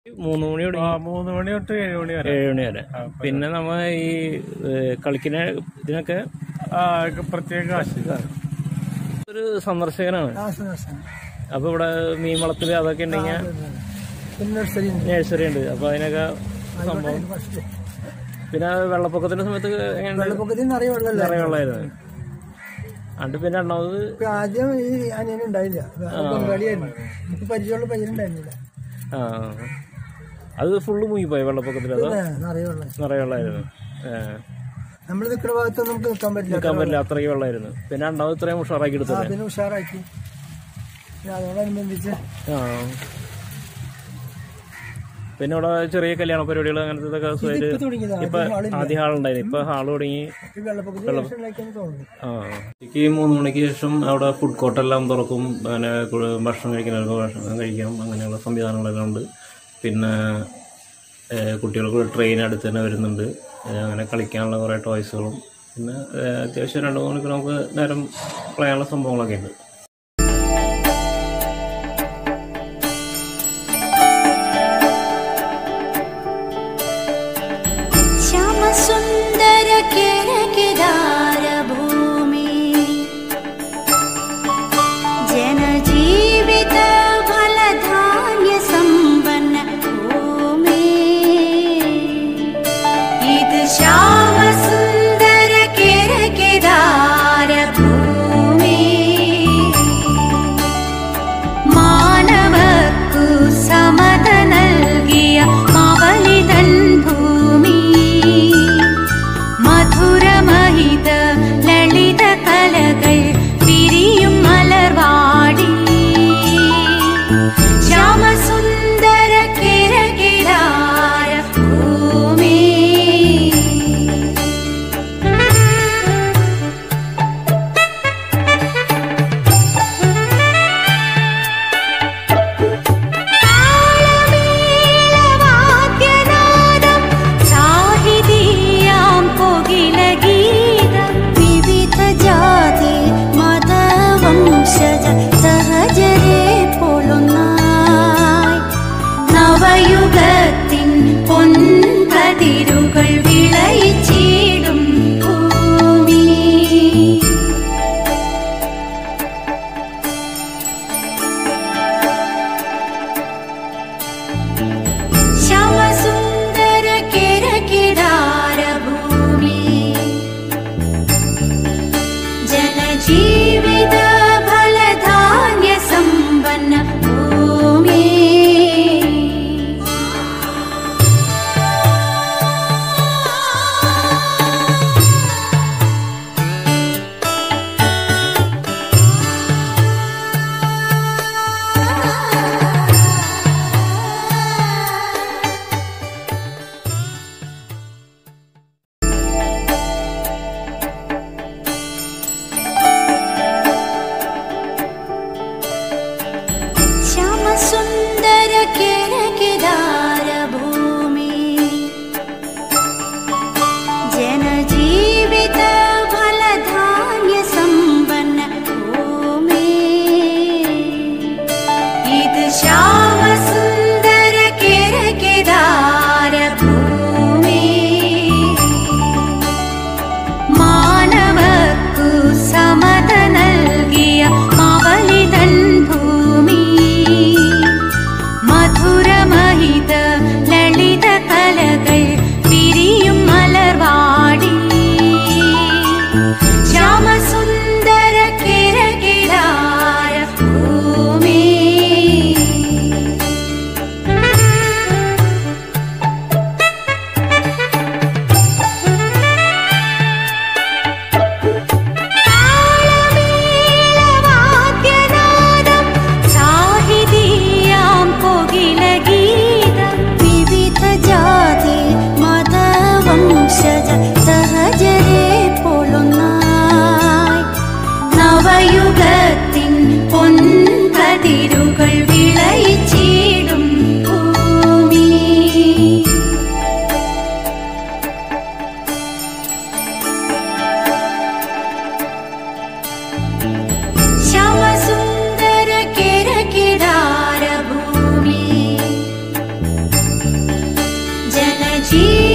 മൂന്ന് മണി ആ, തുടങ്ങി മൂന്ന് മണി തൊട്ട് ഏഴ് മണി വരെ ഏഴ് മണി വരെ പിന്നെ നമ്മ ഈ ഏഹ്, കളിക്കുന്ന ഇതിനൊക്കെ ആ ഒക്കെ പ്രത്യേക കാശ് ഒരു സന്ദർശകനാണ് അപ്പൊ ഇവിടെ മീൻ വളത്തില് അതൊക്കെ ഉണ്ടെങ്കിൽ നഴ്സറി ഉണ്ട് അപ്പൊ അതിനൊക്കെ സംഭവം പിന്നെ വെള്ളപ്പൊക്കത്തിന്റെ സമയത്ത് എങ്ങനെയുണ്ട്? വെള്ളപ്പൊക്കത്തിൽ നിറയെ വെള്ളമല്ല നിറയെ വെള്ളമായിരുന്നു അണ്ട് പിന്നെ രണ്ടാമത് ഇപ്പൊ ആദ്യം ഈ അനിയൻ ഉണ്ടായില്ല ബംഗാളിയായിരുന്നു നമുക്ക് പരിചയമുള്ള പയ്യനുണ്ടായിരുന്നില്ല ആ അത് ഫുള്ള് മുങ്ങിപ്പോയി വെള്ളപ്പൊക്കത്തിൽ അതോ നിറയെ വെള്ളം നിറയെ വെള്ളമായിരുന്നു ആ. നമ്മൾ നിൽക്കുന്ന ഭാഗത്തൊന്നും നമുക്ക് നിൽക്കാൻ പറ്റില്ല നിൽക്കാൻ പറ്റില്ല അത്രയും വെള്ളമായിരുന്നു പിന്നെ രണ്ടാമത് ഇത്രയും ഉഷാറാക്കി ആ, എടുത്തത് പിന്നെ ഉഷാറാക്കി പിന്നെ അതോടനുബന്ധിച്ച് ആ പിന്നെ ഇവിടെ ചെറിയ കല്യാണ പരിപാടികൾ അങ്ങനത്തെ ഇതൊക്കെ സുഖമായിട്ട് ഇപ്പൊ തുടങ്ങിയതാ ഇപ്പൊ ആദ്യം ഹാളുണ്ടായിരുന്നു ഇപ്പൊ ഹാള് തുടങ്ങി ഈ വെള്ളപ്പൊക്കത്തിന് ശേഷം ഉണ്ടാക്കിയെന്ന് തോന്നുന്നു ആ എനിക്ക് മൂന്ന് മണിക്ക് ശേഷം അവിടെ ഫുഡ് കോർട്ടെല്ലാം തുറക്കും അങ്ങനെ കു- ഭക്ഷണം കഴിക്കുന്നവർക്ക് ഭക്ഷണം കഴിക്കാം അങ്ങനെയുള്ള സംവിധാനങ്ങളെല്ലാം ഉണ്ട് പിന്നെ ഏഹ്, കുട്ടികൾക്ക് ട്രെയിൻ അടുത്ത് തന്നെ വരുന്നുണ്ട് ഏഹ്, അങ്ങനെ കളിക്കാനുള്ള കുറേ ടോയ്സുകളും പിന്നെ ഏഹ്, അത്യാവശ്യം രണ്ട് മൂന്ന് മണിക്കൂർ നമുക്ക് നേരം കളയാനുള്ള സംഭവങ്ങളൊക്കെ ഉണ്ട് श्यामसुन्दर केरकेदार भूमि जनजीवित फलधान्य सम्पन्न भूमि इद श्यामसुन्दर केरकेदार भूमि മാനവക്കു സമത നൽകിയ മാവലിതൻ ഭൂമി മധുരമഹിത ലളിത കലകൾ പിരിയും മലർവാടി ശ്യാമസുന്ദര കിരകിരാര ഭൂമി താളമേളവാദ്യനാദം സാഹിതീയാം കൊകിലഗീതം വിവിധ ജാതി മതവംശജ സഹജരെ പോലൊന്നായി നവയുഗത്തിൻ പൊൻകതിരുകൾ വിളയിച്ചിടും ഭൂമി श्यामसुन्दर किरकिरार भूमि जनजीवित फलधान्य सम्पन्न भूमि श्यामसुन्दर किरकिरार भूमि जनजीवित फलधान्य सम्पन्न भूमि इद श्यामसुन्दर किरकिरार भूमि മാനവക്കു സമത നൽകിയ മാവലിതൻ ഭൂമി മധുരമഹിത ലളിത കലകൾ പിരിയും മലർവാടി ശ്യാമസുന്ദര കിരകിരാര ഭൂമി ചിരി